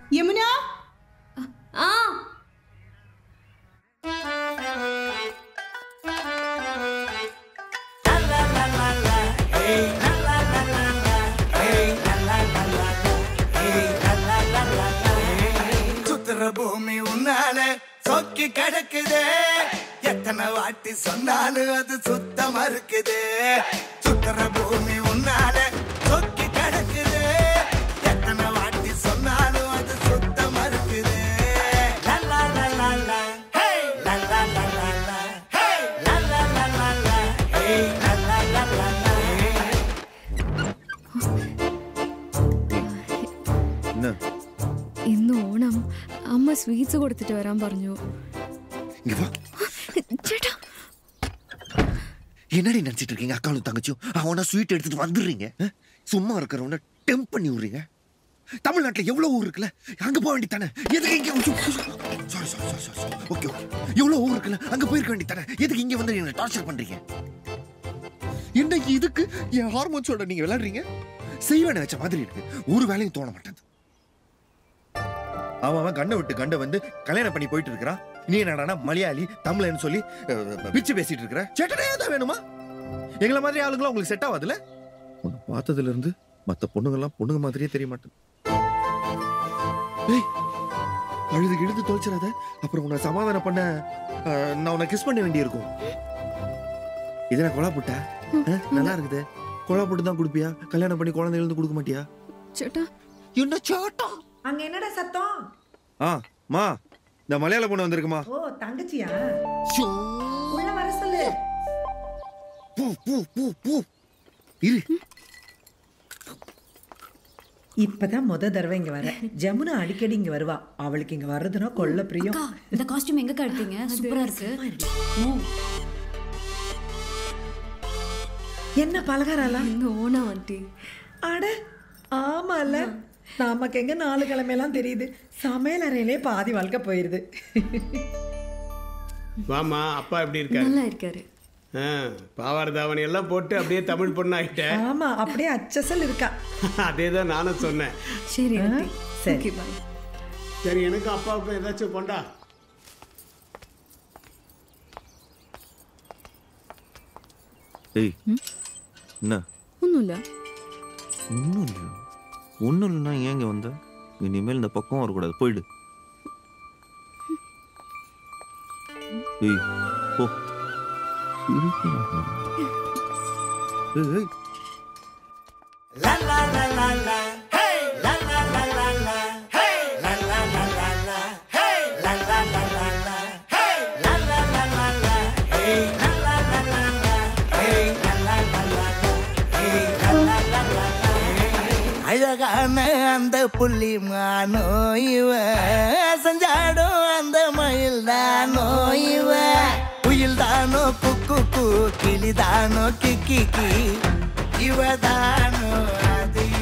யமுனா ஆ சுத்துற பூமி உன்னால சொக்கி கிடக்குதே எத்தனை வாட்டி சொன்னாலும் அது சுத்தமா இருக்குது சுத்துற பூமி உன்னால சொக்கி கிடக்குதே எத்தனை வாட்டி சொன்னாலும் அது சுத்தமா இருக்குது லல்லா லல்லா லா, ஹே, லல்லா லல்லா லா, ஹே, லல்லா லல்லா லா, ஹே, லல்லா லல்லா லா. என்ன ഇന്ന് ഓണം അമ്മ സ്വീറ്റ്സ് കൊടുത്തിട്ട് വരാൻ പറഞ്ഞു இங்க வா ചേട്ടാ என்னடி நினைச்சிட்டு இருக்கீங்க அக்காலும் தங்கச்சியும் அவனா ஸ்வீட் எடுத்துட்டு வந்துடுறீங்க அஹ்? சும்மா இருக்கிறவன டெம்ப் பண்ணி விடுறீங்க தமிழ்நாட்டுல எவ்வளவு ஊர் இருக்குல்ல அங்க போக வேண்டியதானே எதுக்கு இங்க sorry sorry sorry sorry okay okay எவ்வளவு ஊர் இருக்குல்ல அங்க போயிருக்க வேண்டியதானே எதுக்கு இங்க வந்து என்ன டார்ச்சர் பண்றீங்க என்ன இதுக்கு என் ஹார்மோன்ஸோட நீங்க விளையாடுறீங்க செய்வேன் வச்ச மாதிரி இருக்கு ஒரு வேலையும் தோண மாட்டேங்குது அவன் அவன் கண்ணை விட்டு கண்டை வந்து கல்யாணம் பண்ணி போயிட்டு இருக்கிறான் நீ என்னடானா மலையாளி தமிழன்னு சொல்லி அஹ், பிச்சு பேசிட்டு இருக்கிற சேட்டனே தான் வேணுமா எங்களை மாதிரி ஆளுங்களாம் உங்களுக்கு செட் ஆகாதுல்ல உன்னை பார்த்ததுல இருந்து மத்த பொண்ணுங்கெல்லாம் பொண்ணுங்க மாதிரியே தெரிய மாட்டேன் ஏய் அழுது இழுது தொலைச்சிடாத அப்புறம் உன்னை சமாதானம் பண்ண அஹ், நான் உன்னை கிஸ் பண்ண வேண்டியிருக்கும் இது நான் கொலா புட்டா அஹ், நல்லா இருக்குது கொலா புட்டு தான் கொடுப்பியா கல்யாணம் பண்ணி குழந்தை எழுந்து கொடுக்க மாட்டியா ചേട്ടാ என்ன சாட்டம் அங்க என்னடா சத்தம் ஆ மா இந்த மலையாள பொண்ணு வந்திருக்குமா ஓ தங்கச்சியா ஷோ. உள்ள வர சொல்லு பூ பூ பூ பூ இரு இப்பதான் முத தடவை இங்க வர ஜமுனா அடிக்கடி இங்க வருவா அவளுக்கு இங்க வர்றதுன்னா கொள்ள பிரியம் அக்கா இந்த காஸ்டியூம் எங்க எடுத்தீங்க சூப்பரா இருக்கு ஓ என்ன பலகாரம்லாம் ഇന്ന് ഓണം ആന്റി அட ஆமால நமக்கு எங்க நாலு கிழமையெல்லாம் தெரியுது சமையல் அறையிலே பாதி வாழ்க்கை போயிருது வாமா அப்பா எப்படி இருக்காரு நல்லா இருக்காரு ஆ, பாவாடை தாவணி எல்லாம் போட்டு அப்படியே தமிழ் பொண்ணு ஆயிட்டேன் ஆமா அப்படியே அச்சசல் இருக்கா அதே தான் நானும் சொன்னேன் ശരി ആന്റി சரி. ഓക്കെ ബൈ சரி எனக்கும் அப்பாவுக்கும் ஏதாச்சும் கொண்டா ஏய் என்ன ഒന്നുമില്ല ஒன்றும் இல்லையா ஒன்றும் இல்லைன்னா ஏங்க வந்த இனிமேல் இந்த பக்கம் வரக்கூடாது போயிடு ஏய் போ சிரிக்கிறா. ஏய், ஏய் La la la la la, hey, la la la la la, hey, la la la la la, hey, la la la la la, hey, la la la la la, hey, la la la la la, hey, la la la la la, hey, la la la la la. அழகான அந்த புள்ளி மானோ இவ செஞ்சாடும் அந்த மயில் தானோ இவ குயில் தானோ குக்கு கு கிளி தானோ கிக்கி கி இவ தானோ அது